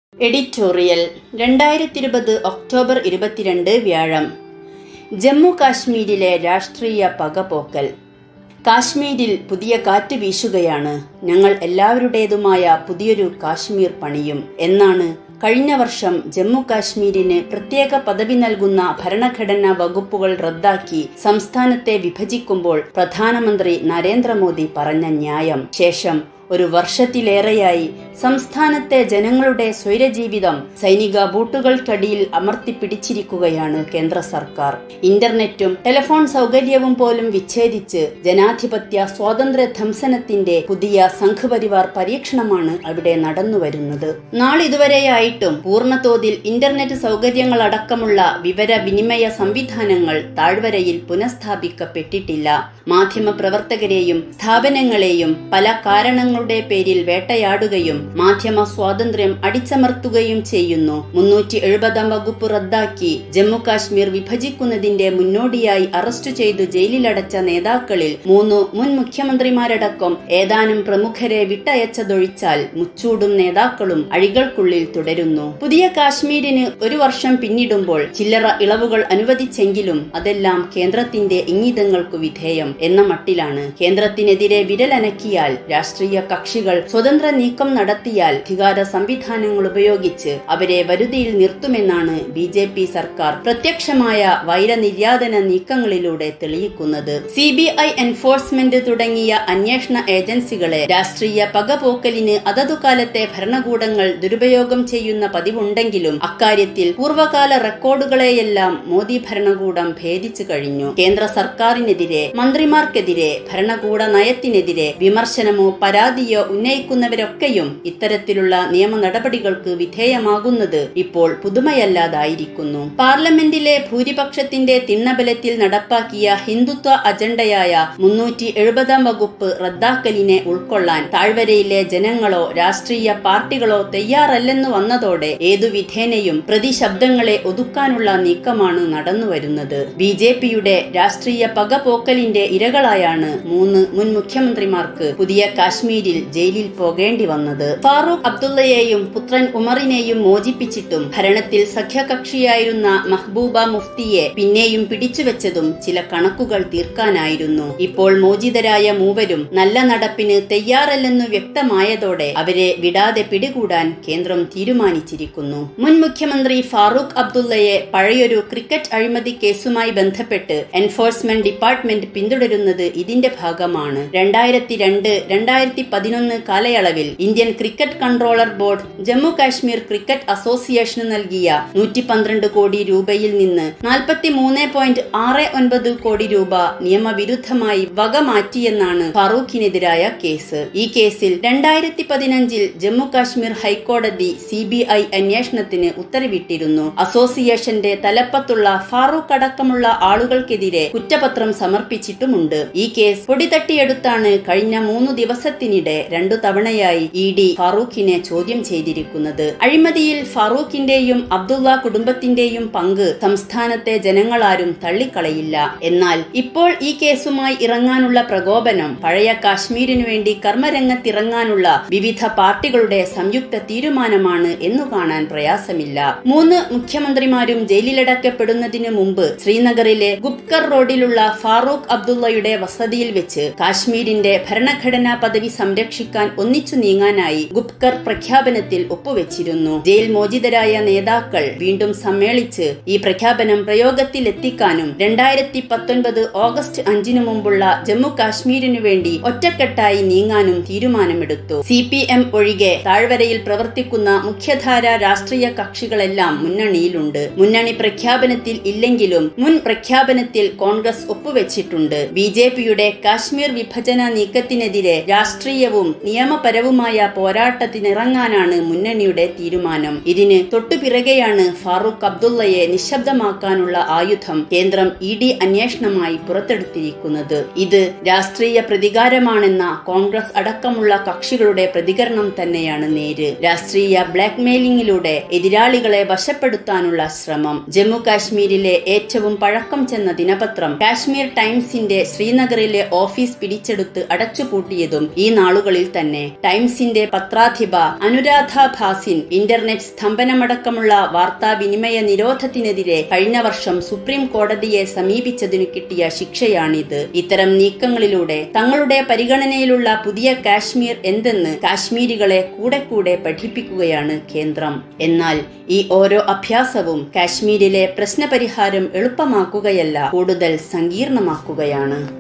editorial രണ്ടായിരത്തി ഇരുപത് October ഇരുപത്തിരണ്ട് വ്യാഴം ജമ്മു കാശ്മീരിലെ രാഷ്ട്രീയ പകപോക്കൽ കാശ്മീരിൽ പുതിയ കാറ്റ് വീശുകയാണ് ഞങ്ങൾ എല്ലാവരുടേതുമായ പുതിയൊരു കാശ്മീർ പണിയും എന്നാണ് കഴിഞ്ഞ വർഷം ജമ്മു കാശ്മീരിന് പ്രത്യേക പദവി നൽകുന്ന ഭരണഘടനാ വകുപ്പുകൾ റദ്ദാക്കി സംസ്ഥാനത്തെ വിഭജിക്കുമ്പോൾ പ്രധാനമന്ത്രി നരേന്ദ്രമോദി പറഞ്ഞ ന്യായം ശേഷം ഒരു വർഷത്തിലേറെയായി സംസ്ഥാനത്തെ ജനങ്ങളുടെ സ്വൈരജീവിതം സൈനിക ബൂട്ടുകൾക്കടിയിൽ അമർത്തിപ്പിടിച്ചിരിക്കുകയാണ് കേന്ദ്ര സർക്കാർ ഇന്റർനെറ്റും ടെലിഫോൺ സൗകര്യവും പോലും വിച്ഛേദിച്ച് ജനാധിപത്യ സ്വാതന്ത്ര്യ ധംസനത്തിന്റെ പുതിയ സംഘപരിവാർ പരീക്ഷണമാണ് അവിടെ നടന്നുവരുന്നത് നാളിതുവരെയായിട്ടും പൂർണ്ണതോതിൽ ഇന്റർനെറ്റ് സൗകര്യങ്ങളടക്കമുള്ള വിവര വിനിമയ സംവിധാനങ്ങൾ താഴ്വരയിൽ പുനഃസ്ഥാപിക്കപ്പെട്ടിട്ടില്ല മാധ്യമ പ്രവർത്തകരെയും സ്ഥാപനങ്ങളെയും പല കാരണങ്ങളുടെ പേരിൽ വേട്ടയാടുകയും മാധ്യമ സ്വാതന്ത്ര്യം അടിച്ചമർത്തുകയും ചെയ്യുന്നു മുന്നൂറ്റി എഴുപതാം വകുപ്പ് റദ്ദാക്കി ജമ്മു കാശ്മീർ വിഭജിക്കുന്നതിന്റെ മുന്നോടിയായി അറസ്റ്റ് ചെയ്തു ജയിലിലടച്ച നേതാക്കളിൽ മൂന്ന് മുൻ മുഖ്യമന്ത്രിമാരടക്കം ഏതാനും പ്രമുഖരെ വിട്ടയച്ചതൊഴിച്ചാൽ മുച്ചൂടും നേതാക്കളും അഴികൾക്കുള്ളിൽ തുടരുന്നു പുതിയ കാശ്മീരിന് ഒരു വർഷം പിന്നിടുമ്പോൾ ചില്ലറ ഇളവുകൾ അനുവദിച്ചെങ്കിലും അതെല്ലാം കേന്ദ്രത്തിന്റെ ഇംഗിതങ്ങൾക്കു വിധേയം എന്ന മട്ടിലാണ് കേന്ദ്രത്തിനെതിരെ വിരലനക്കിയാൽ രാഷ്ട്രീയ കക്ഷികൾ സ്വതന്ത്ര നീക്കം നടത്തിയാൽ അധികാര സംവിധാനങ്ങൾ ഉപയോഗിച്ച് അവരെ വരുതിയിൽ നിർത്തുമെന്നാണ് ബി ജെ പി സർക്കാർ പ്രത്യക്ഷമായ വൈരനിര്യാതന നീക്കങ്ങളിലൂടെ തെളിയിക്കുന്നത് സി ബി ഐ എൻഫോഴ്സ്മെന്റ് തുടങ്ങിയ അന്വേഷണ ഏജൻസികളെ രാഷ്ട്രീയ പകപോക്കലിന് അതതു കാലത്തെ ഭരണകൂടങ്ങൾ ദുരുപയോഗം ചെയ്യുന്ന പതിവുണ്ടെങ്കിലും അക്കാര്യത്തിൽ പൂർവ്വകാല റെക്കോർഡുകളെയെല്ലാം മോദി ഭരണകൂടം ഭേദിച്ചു കഴിഞ്ഞു കേന്ദ്ര സർക്കാരിനെതിരെ മന്ത്രിമാർക്കെതിരെ ഭരണകൂട നയത്തിനെതിരെ വിമർശനമോ പരാതിയോ ഉന്നയിക്കുന്നവരൊക്കെയും ഇത്തരത്തിലുള്ള നിയമ നടപടികൾക്ക് വിധേയമാകുന്നത് ഇപ്പോൾ പുതുമയല്ലാതായിരിക്കുന്നു പാർലമെന്റിലെ ഭൂരിപക്ഷത്തിന്റെ തിണ്ണബലത്തിൽ നടപ്പാക്കിയ ഹിന്ദുത്വ അജണ്ടയായ മുന്നൂറ്റി എഴുപതാം വകുപ്പ് റദ്ദാക്കലിനെ ഉൾക്കൊള്ളാൻ താഴ്വരയിലെ ജനങ്ങളോ രാഷ്ട്രീയ പാർട്ടികളോ തയ്യാറല്ലെന്ന് വന്നതോടെ ഏതു വിധേനയും പ്രതിശബ്ദങ്ങളെ ഒതുക്കാനുള്ള നീക്കമാണ് നടന്നുവരുന്നത് ബി ജെ പിയുടെ രാഷ്ട്രീയ പകപോക്കലിന്റെ ഇരകളായാണ് മൂന്ന് മുൻ മുഖ്യമന്ത്രിമാർക്ക് പുതിയ കാശ്മീരിൽ ജയിലിൽ പോകേണ്ടി വന്നത് ഫാറൂഖ് അബ്ദുള്ളയെയും പുത്രൻ ഉമറിനെയും മോചിപ്പിച്ചിട്ടും ഭരണത്തിൽ സഖ്യകക്ഷിയായിരുന്ന മഹ്ബൂബ മുഫ്തിയെ പിന്നെയും പിടിച്ചുവെച്ചതും ചില കണക്കുകൾ തീർക്കാനായിരുന്നു ഇപ്പോൾ മോചിതരായ മൂവരും നല്ല നടപ്പിന് തയ്യാറല്ലെന്നു വ്യക്തമായതോടെ അവരെ വിടാതെ പിടികൂടാൻ കേന്ദ്രം തീരുമാനിച്ചിരിക്കുന്നു മുൻ മുഖ്യമന്ത്രി ഫാറൂഖ് അബ്ദുള്ളയെ പഴയൊരു ക്രിക്കറ്റ് അഴിമതി കേസുമായി ബന്ധപ്പെട്ട് എൻഫോഴ്സ്മെന്റ് ഡിപ്പാർട്ട്മെന്റ് പിന്തുടരുന്നത് ഇതിന്റെ ഭാഗമാണ് രണ്ടായിരത്തി രണ്ട് രണ്ടായിരത്തി പതിനൊന്ന് കാലയളവിൽ Indian cricket controller board Jammu Kashmir cricket അസോസിയേഷന് നൽകിയ നൂറ്റി പന്ത്രണ്ട് കോടി രൂപയിൽ നിന്ന് നാൽപ്പത്തി മൂന്ന് പോയിന്റ് ആറ് ഒൻപത് കോടി രൂപ നിയമവിരുദ്ധമായി വകമാറ്റിയെന്നാണ് ഫാറൂഖിനെതിരായ കേസ് ഈ കേസിൽ രണ്ടായിരത്തി പതിനഞ്ചിൽ ജമ്മു കാശ്മീർ ഹൈക്കോടതി സി ബി ഐ അന്വേഷണത്തിന് ഉത്തരവിട്ടിരുന്നു അസോസിയേഷന്റെ തലപ്പത്തുള്ള ഫാറൂഖ് അടക്കമുള്ള ആളുകൾക്കെതിരെ കുറ്റപത്രം സമർപ്പിച്ചിട്ടുമുണ്ട് ഈ കേസ് പൊടിതട്ടിയെടുത്താണ് കഴിഞ്ഞ മൂന്നു ദിവസത്തിനിടെ രണ്ടു തവണയായി ഇ ഡി ഫാറൂഖിനെ ചോദ്യം ചെയ്തിരിക്കുന്നത് അഴിമതിയിൽ ഫാറൂഖിന്റെയും അബ്ദുള്ള കുടുംബത്തിന്റെയും പങ്ക് സംസ്ഥാനത്തെ ജനങ്ങളാരും തള്ളിക്കളയില്ല എന്നാൽ ഇപ്പോൾ ഈ കേസുമായി ഇറങ്ങാനുള്ള പ്രകോപനം പഴയ കാശ്മീരിനു വേണ്ടി കർമ്മരംഗത്തിറങ്ങാനുള്ള വിവിധ പാർട്ടികളുടെ സംയുക്ത തീരുമാനമാണ് എന്നു കാണാൻ പ്രയാസമില്ല മൂന്ന് മുഖ്യമന്ത്രിമാരും ജയിലിലടക്കപ്പെടുന്നതിന് മുമ്പ് ശ്രീനഗറിലെ ഗുപ്കർ റോഡിലുള്ള ഫാറൂഖ് അബ്ദുള്ളയുടെ വസതിയിൽ വെച്ച് കാശ്മീരിന്റെ ഭരണഘടനാ പദവി സംരക്ഷിക്കാൻ ഒന്നിച്ചു നീങ്ങാനായി ഗുപ്കർ പ്രഖ്യാപനത്തിൽ ഒപ്പുവെച്ചിരുന്നു ജയിൽ മോചിതരായ നേതാക്കൾ വീണ്ടും സമ്മേളിച്ച് ഈ പ്രഖ്യാപനം പ്രയോഗത്തിലെത്തിക്കാനും രണ്ടായിരത്തി പത്തൊൻപത് ഓഗസ്റ്റ് അഞ്ചിനു മുമ്പുള്ള ജമ്മു കാശ്മീരിനു വേണ്ടി ഒറ്റക്കെട്ടായി നീങ്ങാനും തീരുമാനമെടുത്തു സി പി എം ഒഴികെ താഴ്വരയിൽ പ്രവർത്തിക്കുന്ന മുഖ്യധാര രാഷ്ട്രീയ കക്ഷികളെല്ലാം മുന്നണിയിലുണ്ട് മുന്നണി പ്രഖ്യാപനത്തിൽ ഇല്ലെങ്കിലും മുൻ പ്രഖ്യാപനത്തിൽ കോൺഗ്രസ് ഒപ്പുവെച്ചിട്ടുണ്ട് ബി ജെ പിയുടെ കാശ്മീർ വിഭജന നീക്കത്തിനെതിരെ രാഷ്ട്രീയവും നിയമപരവുമായ പോരാട്ടത്തിനിറങ്ങാനാണ് മുന്നണിയുടെ തീരുമാനം ഇതിന് തൊട്ടുപിറകെയാണ് ഫാറൂഖ് അബ്ദുള്ളയെ നിശബ്ദമാക്കാനുള്ള ആയുധം കേന്ദ്രം ഇ ഡി അന്വേഷണമായി പുറത്തെടുത്തിരിക്കുന്നത് ഇത് രാഷ്ട്രീയ പ്രതികാരമാണെന്ന കോൺഗ്രസ് അടക്കമുള്ള കക്ഷികളുടെ പ്രതികരണം തന്നെയാണ് നേര് രാഷ്ട്രീയ ബ്ലാക്ക്മെയിലിംഗിലൂടെ എതിരാളികളെ വശപ്പെടുത്താനുള്ള ശ്രമം ജമ്മു കാശ്മീരിലെ ഏറ്റവും പഴക്കം ചെന്ന ദിനപത്രം കാശ്മീർ ടൈംസിന്റെ ശ്രീനഗറിലെ ഓഫീസ് പിടിച്ചെടുത്ത് അടച്ചുപൂട്ടിയതും ഈ നാളുകളിൽ തന്നെ ടൈംസിന്റെ പത്രാധിപ അനുരാധ ഭാസിൻ ഇന്റർനെറ്റ് സ്തംഭനമടക്കമുള്ള വാർത്താവിനിമയ നിരോധത്തിനെതിരെ കഴിഞ്ഞ വർഷം സുപ്രീം കോടതിയെ സമീപിച്ചതിനു കിട്ടിയ ശിക്ഷയാണിത് ഇത്തരം നീക്കങ്ങളിലൂടെ തങ്ങളുടെ പരിഗണനയിലുള്ള പുതിയ കാശ്മീർ എന്തെന്ന് കാശ്മീരികളെ കൂടെ കൂടെ പഠിപ്പിക്കുകയാണ് കേന്ദ്രം എന്നാൽ ഈ ഓരോ അഭ്യാസവും കാശ്മീരിലെ പ്രശ്നപരിഹാരം എളുപ്പമാക്കുകയല്ല കൂടുതൽ സങ്കീർണമാക്കുകയാണ്